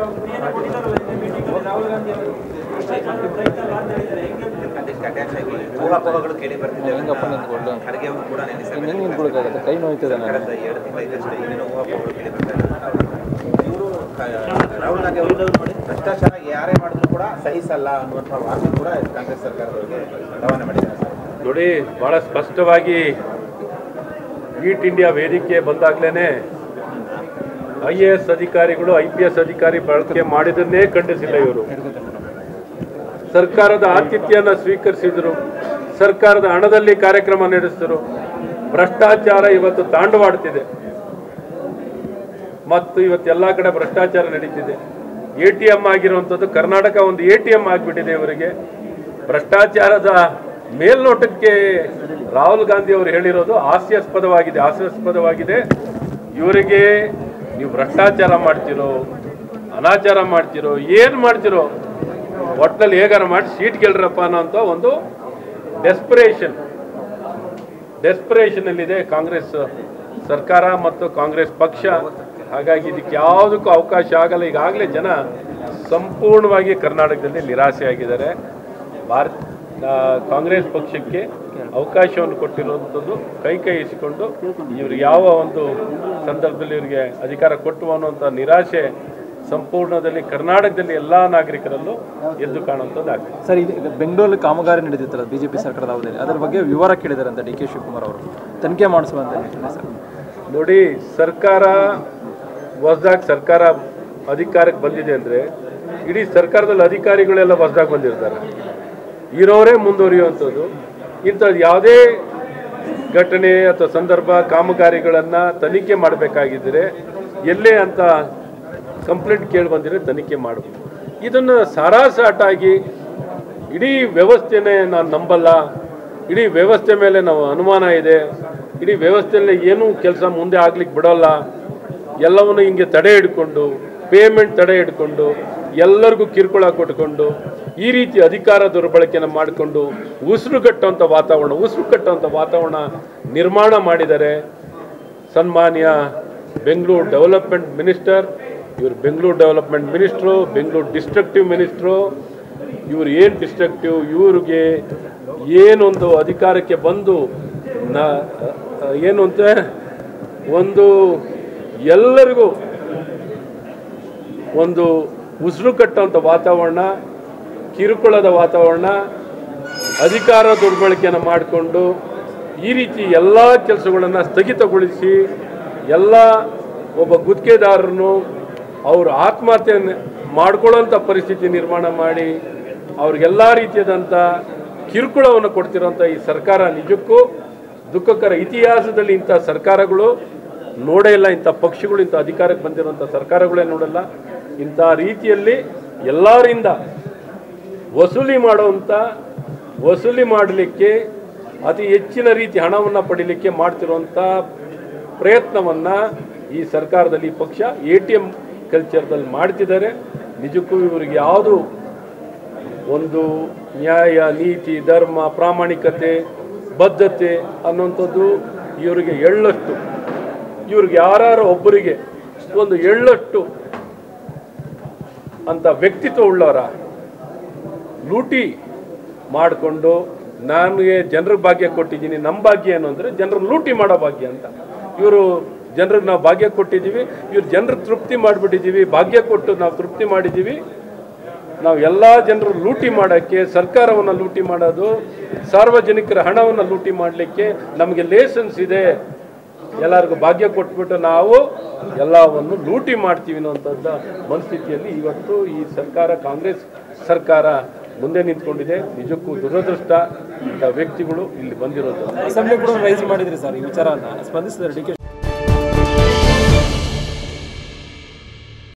ಅದಕ್ಕೆ ಅಟ್ಯಾಚ್ ಆಗಿ ಊಹಾಪೋಹಗಳು ಕೇಳಿ ಬರ್ತಿದ್ದೇವೆ ಖರ್ಗೆ ಅವರು ಕೂಡ ನೆನ್ನೆ ಸಭೆಯಲ್ಲಿ ಹೆಂಗೆ ನಿಂತ್ಕೊಳಕ್ಕಾಗತ್ತೆ ಕೈ ನೋಯ್ತದೆ ನನಗೆ ಕಳೆದ ಎರಡು ತಿಂಗಳಿಂದಷ್ಟೇ ಏನೇನೋ ಊಹಾಪೋಹಗಳು ಕೇಳಿ ಬರ್ತಾ ಇದ್ದಾರೆ ಇವರು ರಾಹುಲ್ ಗಾಂಧಿ ಅವರು ಭ್ರಷ್ಟಾಚಾರ ಯಾರೇ ಮಾಡಿದ್ರು ಕೂಡ ಸಹಿಸಲ್ಲ ಅನ್ನುವಂಥ ವಾರ್ತೆ ಕೂಡ ಕಾಂಗ್ರೆಸ್ ಸರ್ಕಾರದವರಿಗೆ ರವಾನೆ ಮಾಡಿದ್ದಾರೆ ಸರ್ ನೋಡಿ ಭಾಳ ಸ್ಪಷ್ಟವಾಗಿ ಈಟ್ ಇಂಡಿಯಾ ವೇದಿಕೆ ಬಂದಾಗಲೇ ಐ ಎ ಎಸ್ ಅಧಿಕಾರಿಗಳು ಐ ಪಿ ಎಸ್ ಅಧಿಕಾರಿ ಬಳಕೆ ಮಾಡಿದ್ದನ್ನೇ ಖಂಡಿಸಿಲ್ಲ ಇವರು ಸರ್ಕಾರದ ಆತಿಥ್ಯನ ಸ್ವೀಕರಿಸಿದರು ಸರ್ಕಾರದ ಹಣದಲ್ಲಿ ಕಾರ್ಯಕ್ರಮ ನಡೆಸಿದರು ಭ್ರಷ್ಟಾಚಾರ ಇವತ್ತು ತಾಂಡವಾಡ್ತಿದೆ ಮತ್ತು ಇವತ್ತು ಎಲ್ಲ ಕಡೆ ಭ್ರಷ್ಟಾಚಾರ ನಡೀತಿದೆ ಎ ಟಿ ಎಂ ಆಗಿರುವಂಥದ್ದು ಕರ್ನಾಟಕ ಒಂದು ಎ ಟಿ ಎಂ ಆಗಿಬಿಟ್ಟಿದೆ ಇವರಿಗೆ ಭ್ರಷ್ಟಾಚಾರದ ಮೇಲ್ನೋಟಕ್ಕೆ ರಾಹುಲ್ ಗಾಂಧಿ ಅವರು ಹೇಳಿರೋದು ಹಾಸ್ಯಾಸ್ಪದವಾಗಿದೆ ಹಾಸ್ಯಾಸ್ಪದವಾಗಿದೆ ಇವರಿಗೆ ನೀವು ಭ್ರಷ್ಟಾಚಾರ ಮಾಡ್ತಿರೋ ಅನಾಚಾರ ಮಾಡ್ತಿರೋ ಏನು ಮಾಡ್ತಿರೋ ಒಟ್ಟಿನಲ್ಲಿ ಹೇಗಾರ ಮಾಡಿ ಸೀಟ್ ಗೆಲ್ರಪ್ಪ ಅನ್ನೋಂಥ ಒಂದು ಡೆಸ್ಪರೇಷನ್ ಡೆಸ್ಪರೇಷನ್ ಅಲ್ಲಿದೆ ಕಾಂಗ್ರೆಸ್ ಸರ್ಕಾರ ಮತ್ತು ಕಾಂಗ್ರೆಸ್ ಪಕ್ಷ ಹಾಗಾಗಿ ಇದಕ್ಕೆ ಯಾವುದಕ್ಕೂ ಅವಕಾಶ ಆಗಲ್ಲ ಈಗಾಗಲೇ ಜನ ಸಂಪೂರ್ಣವಾಗಿ ಕರ್ನಾಟಕದಲ್ಲಿ ನಿರಾಸೆಯಾಗಿದ್ದಾರೆ ಭಾರತ ಆ, ಕಾಂಗ್ರೆಸ್ ಪಕ್ಷಕ್ಕೆ ಅವಕಾಶವನ್ನು ಕೊಟ್ಟಿರುವಂಥದ್ದು ಕೈ ಕೈ ಇಸಿಕೊಂಡು ಇವ್ರಿಗೆ ಯಾವ ಒಂದು ಸಂದರ್ಭದಲ್ಲಿ ಇವರಿಗೆ ಅಧಿಕಾರ ಕೊಟ್ಟು ಅನ್ನುವಂಥ ನಿರಾಶೆ ಸಂಪೂರ್ಣದಲ್ಲಿ ಕರ್ನಾಟಕದಲ್ಲಿ ಎಲ್ಲ ನಾಗರಿಕರಲ್ಲೂ ಎದ್ದು ಕಾಣುವಂಥದ್ದಾಗಿದೆ ಸರ್ ಇದು ಇದು ಬೆಂಗಳೂರಲ್ಲಿ ಕಾಮಗಾರಿ ನಡೆದಿತ್ತಲ್ಲ ಬಿಜೆಪಿ ಸರ್ಕಾರದ ಅವಧಿಯಲ್ಲಿ ಅದರ ಬಗ್ಗೆ ವಿವರ ಕೇಳಿದ್ದಾರೆ ಅಂತ ಡಿ ಕೆ ಶಿವಕುಮಾರ್ ಅವರು ತನಿಖೆ ಮಾಡಿಸುವಂತ ನಿಟ್ಟಿನಲ್ಲಿ ಸರ್ ನೋಡಿ ಸರ್ಕಾರ ಹೊಸ್ದಾಗಿ ಸರ್ಕಾರ ಅಧಿಕಾರಕ್ಕೆ ಬಂದಿದೆ ಅಂದರೆ ಇಡೀ ಸರ್ಕಾರದಲ್ಲಿ ಅಧಿಕಾರಿಗಳೆಲ್ಲ ಹೊಸ್ದಾಗಿ ಬಂದಿರ್ತಾರೆ ಇರೋರೇ ಮುಂದುವರಿಯುವಂಥದ್ದು ಇಂಥದ್ದು ಯಾವುದೇ ಘಟನೆ ಅಥವಾ ಸಂದರ್ಭ ಕಾಮಗಾರಿಗಳನ್ನು ತನಿಖೆ ಮಾಡಬೇಕಾಗಿದ್ದರೆ ಎಲ್ಲೇ ಅಂತ ಕಂಪ್ಲೇಂಟ್ ಕೇಳಿ ಬಂದಿದ್ರೆ ತನಿಖೆ ಮಾಡಬೇಕು ಇದನ್ನು ಸಾರಾಸಾಟಾಗಿ ಇಡೀ ವ್ಯವಸ್ಥೆನೇ ನಾನು ನಂಬಲ್ಲ ಇಡೀ ವ್ಯವಸ್ಥೆ ಮೇಲೆ ನಾವು ಅನುಮಾನ ಇದೆ ಇಡೀ ವ್ಯವಸ್ಥೆಯಲ್ಲಿ ಏನೂ ಕೆಲಸ ಮುಂದೆ ಆಗ್ಲಿಕ್ಕೆ ಬಿಡೋಲ್ಲ ಎಲ್ಲವನ್ನು ಹಿಂಗೆ ತಡೆ ಹಿಡ್ಕೊಂಡು ಪೇಮೆಂಟ್ ತಡೆ ಹಿಡ್ಕೊಂಡು ಎಲ್ಲರಿಗೂ ಕಿರುಕುಳ ಕೊಟ್ಕೊಂಡು ಈ ರೀತಿ ಅಧಿಕಾರ ದುರ್ಬಳಕೆಯನ್ನು ಮಾಡಿಕೊಂಡು ಉಸಿರು ಕಟ್ಟುವಂಥ ವಾತಾವರಣ ಉಸಿರು ಕಟ್ಟುವಂಥ ವಾತಾವರಣ ನಿರ್ಮಾಣ ಮಾಡಿದ್ದಾರೆ ಸನ್ಮಾನ್ಯ ಬೆಂಗಳೂರು ಡೆವಲಪ್ಮೆಂಟ್ ಮಿನಿಸ್ಟರ್ ಇವರು Bengaluru development minister Bengaluru destructive minister ಇವ್ರು ಏನು ಡಿಸ್ಟ್ರಕ್ಟಿವ್ ಇವ್ರಿಗೆ ಏನೊಂದು ಅಧಿಕಾರಕ್ಕೆ ಬಂದು ನ ಏನು ಅಂತ ಒಂದು ಎಲ್ಲರಿಗೂ ಒಂದು ಉಸಿರು ಕಟ್ಟುವಂಥ ವಾತಾವರಣ ಕಿರುಕುಳದ ವಾತಾವರಣ ಅಧಿಕಾರ ದುರ್ಬಳಕೆಯನ್ನು ಮಾಡಿಕೊಂಡು ಈ ರೀತಿ ಎಲ್ಲ ಕೆಲಸಗಳನ್ನು ಸ್ಥಗಿತಗೊಳಿಸಿ ಎಲ್ಲ ಒಬ್ಬ ಗುತ್ತಿಗೆದಾರರನ್ನು ಅವರು ಆತ್ಮಹತ್ಯೆ ಮಾಡ್ಕೊಳ್ಳೋಂಥ ಪರಿಸ್ಥಿತಿ ನಿರ್ಮಾಣ ಮಾಡಿ ಅವ್ರಿಗೆಲ್ಲ ರೀತಿಯಾದಂಥ ಕಿರುಕುಳವನ್ನು ಕೊಡ್ತಿರೋಂಥ ಈ ಸರ್ಕಾರ ನಿಜಕ್ಕೂ ದುಃಖಕರ ಇತಿಹಾಸದಲ್ಲಿ ಇಂಥ ಸರ್ಕಾರಗಳು ನೋಡೇ ಇಲ್ಲ ಇಂಥ ಪಕ್ಷಗಳು ಇಂಥ ಅಧಿಕಾರಕ್ಕೆ ಬಂದಿರುವಂಥ ಸರ್ಕಾರಗಳೇ ನೋಡಲ್ಲ ಇಂಥ ರೀತಿಯಲ್ಲಿ ಎಲ್ಲರಿಂದ ವಸೂಲಿ ಮಾಡುವಂಥ ವಸೂಲಿ ಮಾಡಲಿಕ್ಕೆ ಅತಿ ಹೆಚ್ಚಿನ ರೀತಿ ಹಣವನ್ನು ಪಡಿಲಿಕ್ಕೆ ಮಾಡ್ತಿರುವಂಥ ಪ್ರಯತ್ನವನ್ನು ಈ ಸರ್ಕಾರದಲ್ಲಿ ಈ ಪಕ್ಷ ಎ ಟಿ ಎಮ್ ಕಲ್ಚರ್ದಲ್ಲಿ ಮಾಡ್ತಿದ್ದಾರೆ ನಿಜಕ್ಕೂ ಇವರಿಗೆ ಯಾವುದು ಒಂದು ನ್ಯಾಯ ನೀತಿ ಧರ್ಮ ಪ್ರಾಮಾಣಿಕತೆ ಬದ್ಧತೆ ಅನ್ನುವಂಥದ್ದು ಇವರಿಗೆ ಎಳ್ಳಷ್ಟು ಇವ್ರಿಗೆ ಯಾರು ಒಬ್ಬರಿಗೆ ಒಂದು ಎಳ್ಳಷ್ಟು ಅಂತ ವ್ಯಕ್ತಿತ್ವ ಉಳ್ಳವರ ಲೂಟಿ ಮಾಡಿಕೊಂಡು ನನಗೆ ಜನರಿಗೆ ಭಾಗ್ಯ ಕೊಟ್ಟಿದ್ದೀನಿ ನಮ್ಮ ಭಾಗ್ಯ ಏನು ಅಂದರೆ ಜನರು ಲೂಟಿ ಮಾಡೋ ಭಾಗ್ಯ ಅಂತ ಇವರು ಜನರಿಗೆ ನಾವು ಭಾಗ್ಯ ಕೊಟ್ಟಿದ್ದೀವಿ ಇವ್ರು ಜನರಿಗೆ ತೃಪ್ತಿ ಮಾಡಿಬಿಟ್ಟಿದ್ದೀವಿ ಭಾಗ್ಯ ಕೊಟ್ಟು ನಾವು ತೃಪ್ತಿ ಮಾಡಿದ್ದೀವಿ ನಾವು ಎಲ್ಲ ಜನರು ಲೂಟಿ ಮಾಡೋಕ್ಕೆ ಸರ್ಕಾರವನ್ನು ಲೂಟಿ ಮಾಡೋದು ಸಾರ್ವಜನಿಕರ ಹಣವನ್ನು ಲೂಟಿ ಮಾಡಲಿಕ್ಕೆ ನಮಗೆ ಲೇಸನ್ಸ್ ಇದೆ ಎಲ್ಲರಿಗೂ ಭಾಗ್ಯ ಕೊಟ್ಬಿಟ್ಟು ನಾವು ಎಲ್ಲವನ್ನು ಲೂಟಿ ಮಾಡ್ತೀವಿ ಅನ್ನೋಂಥದ್ದು ಮನಸ್ಥಿತಿಯಲ್ಲಿ ಇವತ್ತು ಈ ಸರ್ಕಾರ ಕಾಂಗ್ರೆಸ್ ಸರ್ಕಾರ ಮುಂದೆ ನಿಂತ್ಕೊಂಡಿದೆ ನಿಜಕ್ಕೂ ದುರದೃಷ್ಟ ಇಂಥ ವ್ಯಕ್ತಿಗಳು ಇಲ್ಲಿ ಬಂದಿರೋದು ಅಸೆಂಬ್ಲಿ ಕೂಡ ರೈಸ್ ಮಾಡಿದ್ರಿ ಸರ್ ಈ ವಿಚಾರನ ಸ್ಪಂದಿಸಿದ್ದಾರೆ ಡಿ ಕೆ